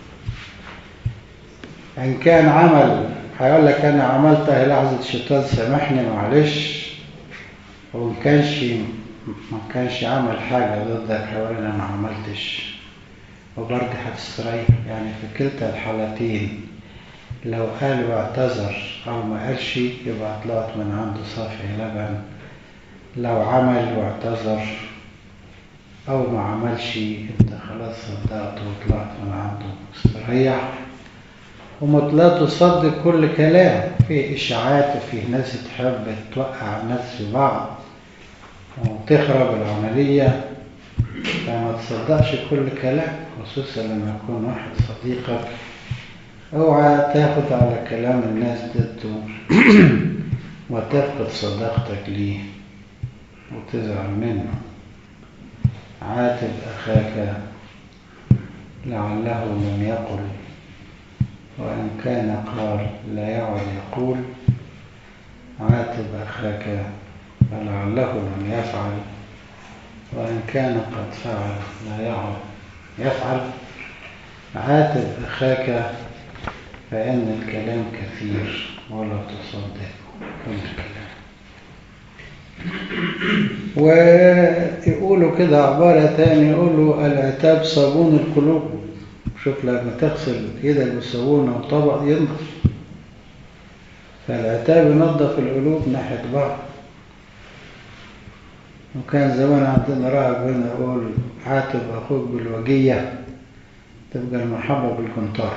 إن كان عمل هيقول لك أنا عملت هي لحظة شيطان سامحني معلش وإن كانش ما كانش عمل حاجة ضدك هيقول أنا ما عملتش وبرضه هتستريح يعني في كلتا الحالتين لو قال واعتذر أو ما قالش يبقى طلعت من عنده صافي لبن لو عمل واعتذر أو ما عملش أنت خلاص صدقته وطلعت من عنده مستريح ولا تصدق كل كلام في إشاعات وفي ناس تحب توقع الناس في بعض وتخرب العملية فما تصدقش كل كلام خصوصا لما يكون واحد صديقك اوعى تاخد على كلام الناس ضده وتفقد صداقتك ليه وتزعل منه عاتب أخاك لعله لم يقل وإن كان قال لا يعد يقول عاتب أخاك فلعله لم يفعل وإن كان قد فعل لا يعد يفعل عاتب أخاك فإن الكلام كثير ولا تصدق كل كلام ويقولوا كده عبارة تانية يقولوا العتاب صابون القلوب شوف لما تغسل ايدك بالصابون او طبق ينضف فالعتاب ينظف القلوب ناحية بعض وكان زمان عندنا راهب هنا يقول عاتب اخوك بالوجية تبقى المحبة بالكنتار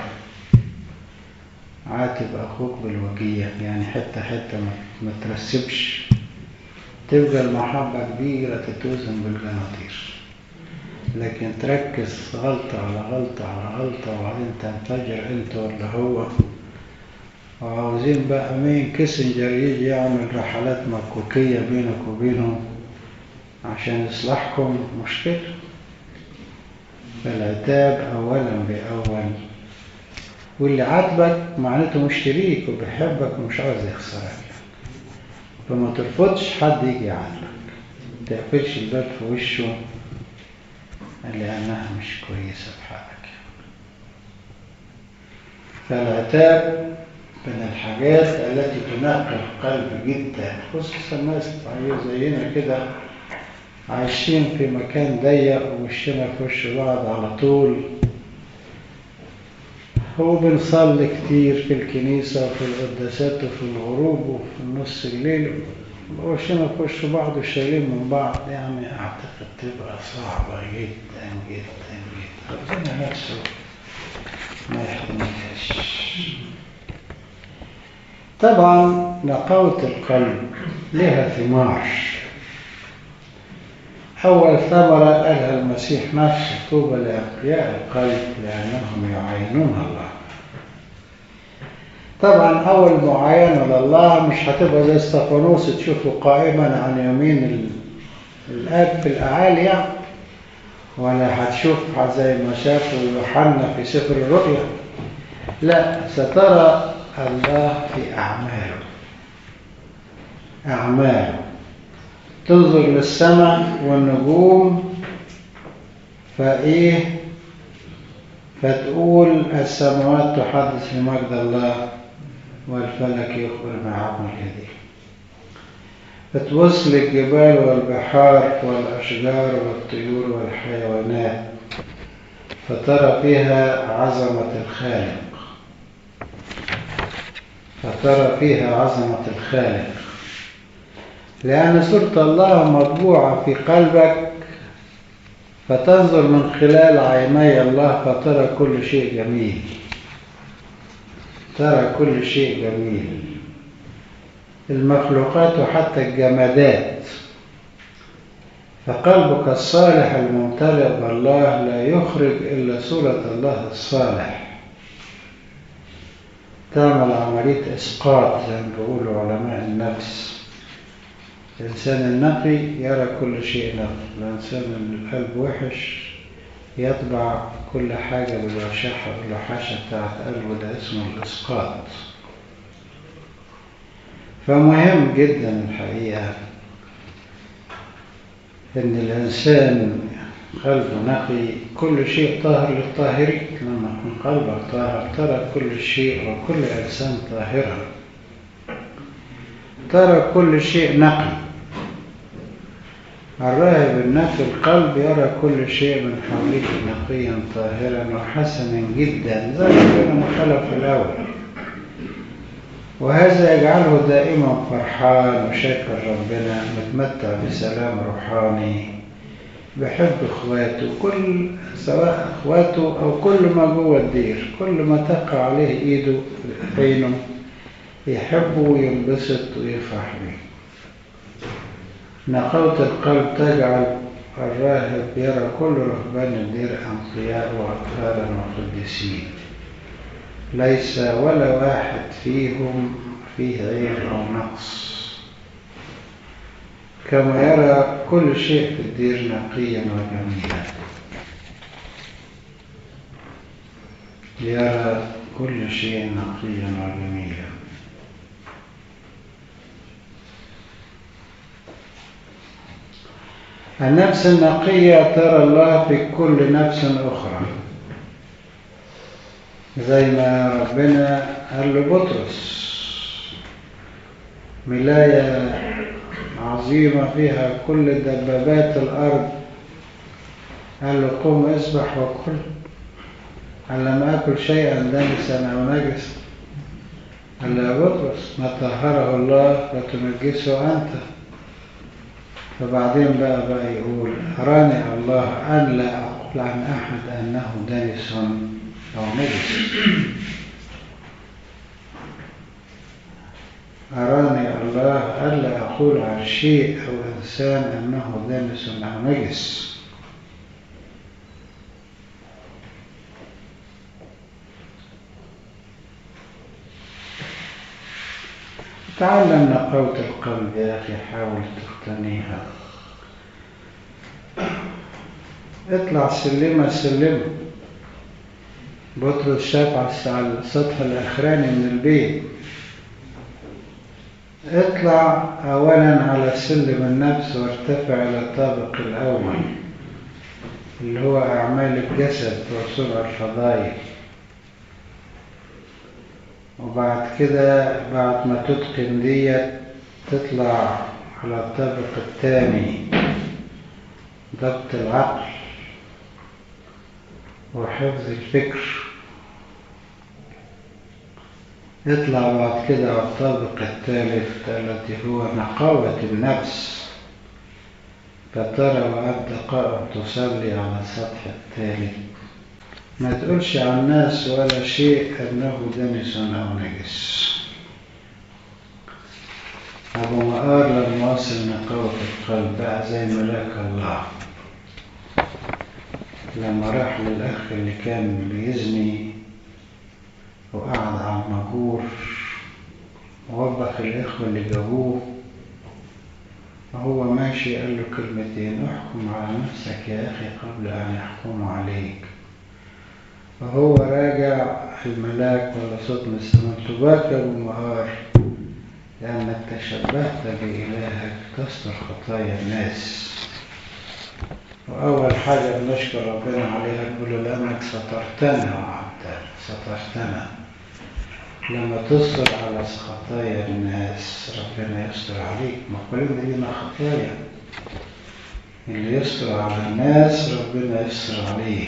عاتب اخوك بالوجية يعني حتة حتة ما ترسبش تبقى المحبة كبيرة تتوزن بالجناطير لكن تركز غلطة على غلطة على غلطة وبعدين تنفجر انت ولا هو وعاوزين بقى مين كيسنجر يجي يعمل رحلات مكوكية بينك وبينهم عشان يصلحكم مشكلة فالعتاب أولا بأول واللي عاتبك معناته مش شريك وبيحبك ومش عاوز يخسرك فما ترفضش حد يجي يعاتبك ما تقفلش الباب في وشه لأنها مش كويسة بحقك فالعتاب من الحاجات التي تنقي القلب جدا خصوصا الناس زينا كده عايشين في مكان ضيق ووشنا في وش بعض على طول وبنصلي كتير في الكنيسة وفي القداسات وفي الغروب وفي نص الليل وشنا في وش بعض وشايلين من بعض يعني أعتقد تبقى صعبة جدا جدا جدا ربنا نفسه ما يحتملهاش طبعا نقاوة القلب لها ثمار أول ثمرة قالها المسيح نفسه طوبى لأقياء القلب لأنهم يعينون الله طبعا أول معاينة لله مش هتبقى زي استفانوس تشوفه قائما عن يمين الآب في الأعالي يعني ولا هتشوف زي ما شافه يوحنا في سفر الرؤيا لا سترى الله في أعماله أعماله تنظر للسماء والنجوم فإيه فتقول السماوات تحدث بمجد الله والفلك يخبر بعمل يديه فتبص للجبال والبحار والأشجار والطيور والحيوانات فترى فيها عظمة الخالق فترى فيها عظمة الخالق لأن صورة الله مطبوعة في قلبك فتنظر من خلال عيني الله فترى كل شيء جميل ترى كل شيء جميل المخلوقات وحتى الجمادات فقلبك الصالح الممتلئ بالله لا يخرج إلا صورة الله الصالح تعمل عملية إسقاط زي ما بيقولوا علماء النفس الإنسان النقي يرى كل شيء نقي الإنسان اللي القلب وحش يطبع كل حاجة بالوشاحة والوحاشة بتاعت قلبه ده اسمه الإسقاط فمهم جدا الحقيقة إن الإنسان قلبه نقي كل شيء طاهر للطاهرين لما يكون قلبك طاهر ترى كل شيء وكل إنسان طاهرا ترى كل شيء نقي الراهب النقي القلب يرى كل شيء من حوله نقيا طاهرا وحسنا جدا زي ما خلق في الأول وهذا يجعله دائما فرحان وشاكر ربنا متمتع بسلام روحاني بحب اخواته كل سواء اخواته او كل ما جوه الدير كل ما تقع عليه ايده بينه يحبه وينبسط ويفرح به نقاوة القلب تجعل الراهب يرى كل رهبان الدير أنقياء وأطهارا وقديسين ليس ولا واحد فيهم فيه عيب أو نقص كما يرى كل شيء في الدير نقيا وجميلا يرى كل شيء نقيا وجميلا النفس النقية ترى الله في كل نفس أخرى زي ما ربنا قال لبطرس ملاية عظيمة فيها كل دبابات الأرض قال له قم اسبح وكل قال لم أكل شيئا دنسا أو نجسا قال له يا بطرس ما طهره الله فتنجسه أنت فبعدين بقى بقى يقول أراني الله أن لا أقول عن أحد أنه دنس أو نجس أراني الله ألا أقول عن شيء أو إنسان أنه دنس أو نجس تعلم نقاوة القلب يا أخي حاول تقتنيها اطلع سلمة سلمة بطرس شاف على السطح الأخراني من البيت اطلع أولا على سلم النفس وارتفع إلى الطابق الأول اللي هو أعمال الجسد وسرع الفضائل وبعد كده بعد ما تتقن ديت تطلع على الطابق الثاني ضبط العقل وحفظ الفكر يطلع بعد كده على الطابق الثالث الذي هو نقاوة النفس فترى وأنت قائم تصلي على السطح الثالث ما تقولش عن الناس ولا شيء أنه دنس أو نجس أبو مقار لما وصل نقاوة القلب بقى زي ملاك الله لما راح للأخ اللي كان بيزني وقعد على المجور ووبخ الإخوة اللي جابوه وهو ماشي قال له كلمتين احكم على نفسك يا أخي قبل أن يحكموا عليك وهو راجع الملاك ولا صوت من السماء تباكى بالمهار لأنك تشبهت بإلهك تستر خطايا الناس وأول حاجة بنشكر ربنا عليها نقول له لأنك سترتنا وعبدنا سترتنا لما تصبر على خطايا الناس ربنا يستر عليك ما كلنا لينا خطايا اللي يستر على الناس ربنا يستر عليه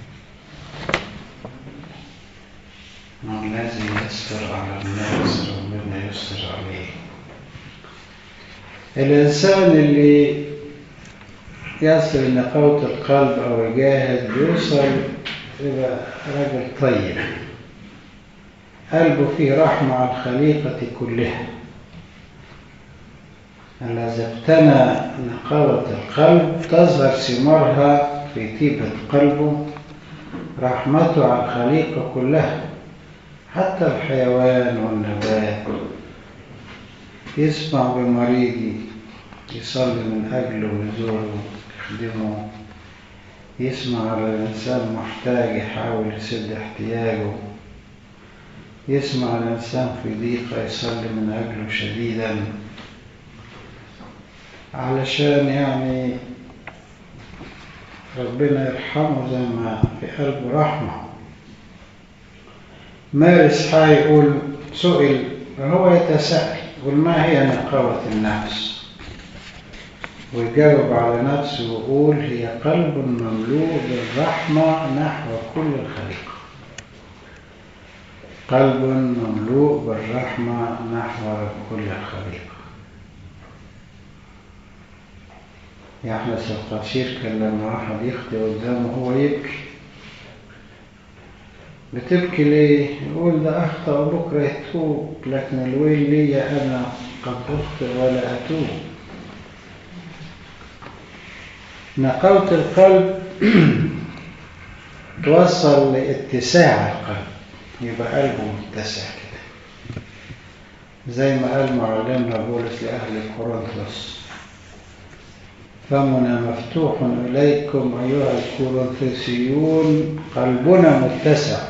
الذي يستر على الناس ربنا يستر عليه الإنسان اللي يصل لنقاوة القلب أو يجاهد بيوصل يبقى راجل طيب قلبه فيه رحمة على الخليقة كلها الذي اقتنى نقاوة القلب تظهر ثمارها في طيبة قلبه رحمته على الخليقة كلها حتى الحيوان والنبات يسمع بمريض يصلي من أجله ويزوره يخدمه يسمع على الإنسان محتاج يحاول يسد احتياجه يسمع الإنسان في ضيقة يصلي من أجله شديدا علشان يعني ربنا يرحمه زي ما في قلبه رحمة مارس يقول سئل وهو يتساءل يقول ما هي نقاوة النفس ويجاوب على نفسه ويقول هي قلب مملوء بالرحمة نحو كل الخليقة قلب مملوء بالرحمة نحو كل الخليقة يعني احنا سقاشير كان لما واحد يخطي قدامه هو يبكي بتبكي ليه؟ يقول ده أخطأ بكرة يتوب لكن الويل لي أنا قد أخطئ ولا أتوب نقاوة القلب توصل لاتساع القلب يبقى قلبه متسع كده زي ما قال معلمنا بولس لأهل كورنثوس فمنا مفتوح إليكم أيها الكورنثوسيون قلبنا متسع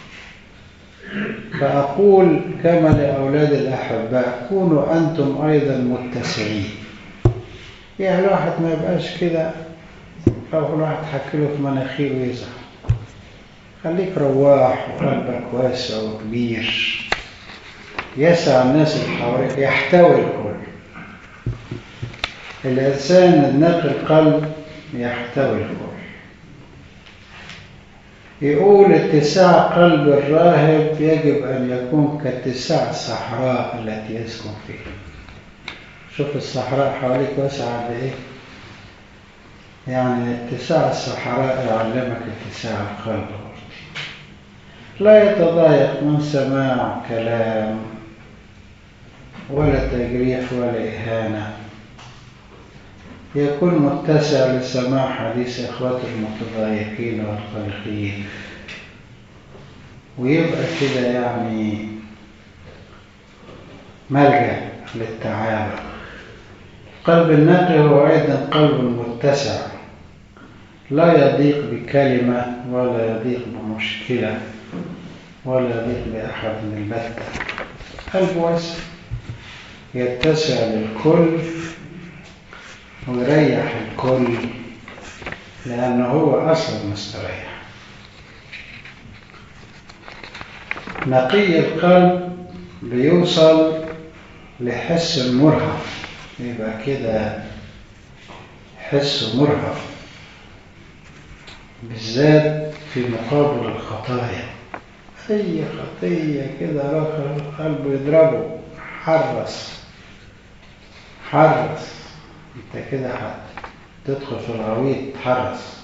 فأقول كما لأولاد الأحباء كونوا أنتم أيضا متسعين يعني الواحد ما يبقاش كده أو الواحد حكي له في مناخيره ويزعل خليك رواح وقلبك واسع وكبير يسع الناس اللي حواليك يحتوي الكل الإنسان النقي القلب يحتوي الكل يقول اتساع قلب الراهب يجب أن يكون كاتساع الصحراء التي يسكن فيها شوف الصحراء حواليك واسعة قد إيه يعني اتساع الصحراء يعلمك اتساع القلب لا يتضايق من سماع كلام ولا تجريح ولا إهانة يكون متسع لسماع حديث إخوته المتضايقين والقلقين ويبقى كده يعني ملجأ للتعامل قلب النقي هو أيضا قلب متسع لا يضيق بكلمة ولا يضيق بمشكلة ولا يضيق بأحد من البتة قلب واسع يتسع للكل ويريح الكل لأنه هو أصلا مستريح نقي القلب بيوصل لحس المرهف يبقى كده حس مرهف بالذات في مقابل الخطايا أي خطية كده قلبه يضربه حرس حرس انت كده تدخل في الغويط حرس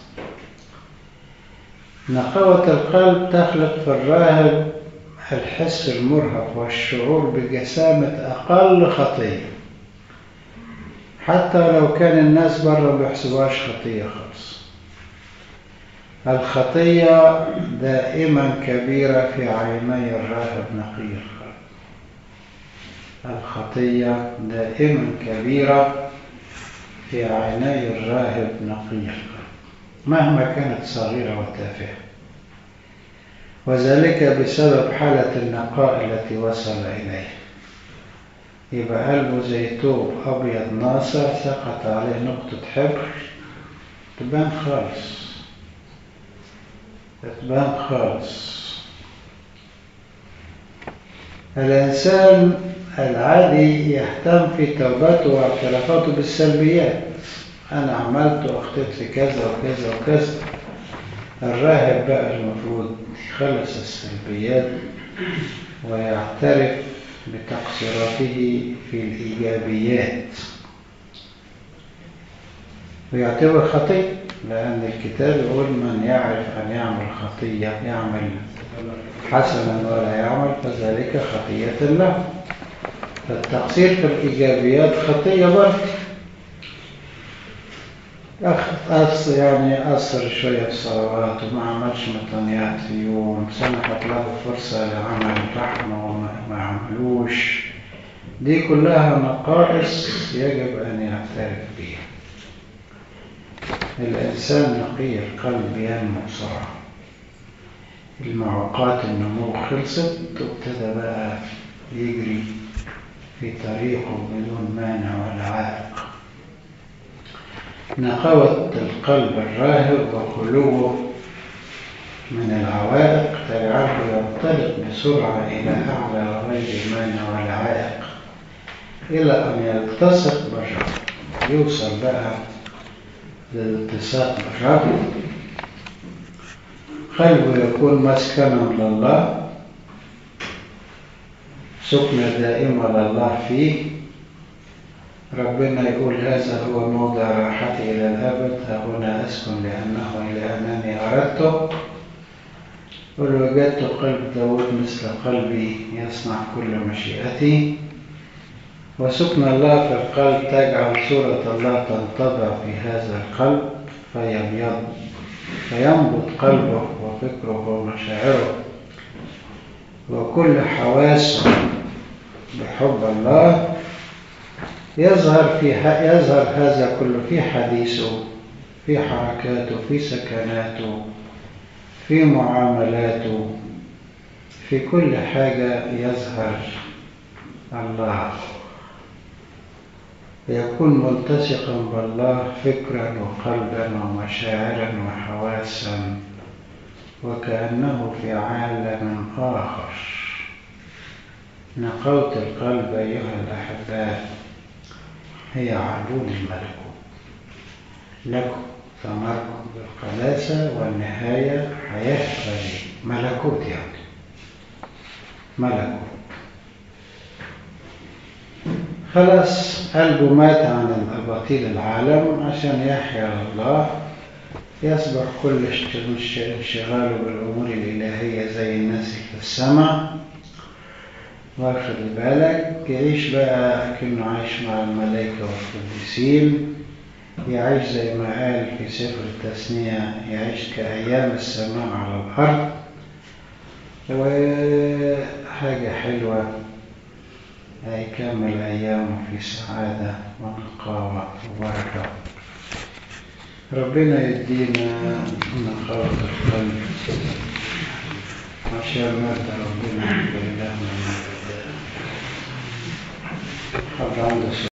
نقاوة القلب تخلق في الراهب الحس المرهف والشعور بجسامة أقل خطية حتى لو كان الناس بره ما بيحسبوهاش خطية خالص الخطية دائما كبيرة في عيني الراهب نقي القلب الخطية دائما كبيرة في عيني الراهب نقي القلب مهما كانت صغيرة وتافهة وذلك بسبب حالة النقاء التي وصل إليه يبقى قلبه زي توب أبيض ناصع سقط عليه نقطة حبر تبان خالص تبان خالص الإنسان العادي يهتم في توبته واعترافاته بالسلبيات أنا عملت وأخطيت في كذا وكذا وكذا الراهب بقى المفروض يخلص السلبيات ويعترف بتقصيراته في الإيجابيات ويعتبر خطية لأن الكتاب يقول من يعرف أن يعمل خطية يعمل حسنا ولا يعمل فذلك خطية له فالتقصير في الإيجابيات خطية برضه أخ يعني قصر شوية في الصلوات وما عملش مطنيات في يوم سمحت له فرصة لعمل رحمة وما عملوش دي كلها نقائص يجب أن يعترف بها الإنسان نقي القلب ينمو بسرعة المعوقات النمو خلصت وابتدى بقى يجري في طريقه بدون مانع ولا عائق نقاوة القلب الراهب وخلوه من العوائق تجعله ينطلق بسرعة إلى أعلى غير مانع ولا عائق إلى أن يلتصق بالرب يوصل بقى للالتصاق بالرب قلبه يكون مسكنا لله سكنة دائمة لله فيه ربنا يقول هذا هو موضع راحتي إلى الأبد هنا أسكن لأنه لأنني أردته قل وجدت قلب داود مثل قلبي يصنع كل مشيئتي وسكن الله في القلب تجعل صورة الله تنطبع في هذا القلب فيبيض فينبض قلبه وفكره ومشاعره وكل حواسه بحب الله يظهر في يظهر هذا كله في حديثه في حركاته في سكناته في معاملاته في كل حاجة يظهر الله يكون ملتصقا بالله فكرا وقلبا ومشاعرا وحواسا وكأنه في عالم آخر نقوة القلب أيها الأحباء هي عربون الملكوت لكم ثمركم بالقداسة والنهاية حياة أبدية ملكوت يعني ملكوت خلاص قلبه مات عن الأباطيل العالم عشان يحيا الله يصبح كل انشغاله بالأمور الإلهية زي الناس في السماء واخد بالك يعيش بقى كأنه عايش مع الملائكة والقديسين يعيش زي ما قال في سفر التثنية يعيش كأيام السماء على الأرض وحاجة حلوة هيكمل أيامه في سعادة ونقاوة وبركة ربنا يدينا نقاوة القلب عشان مات ربنا بالله من حد عنده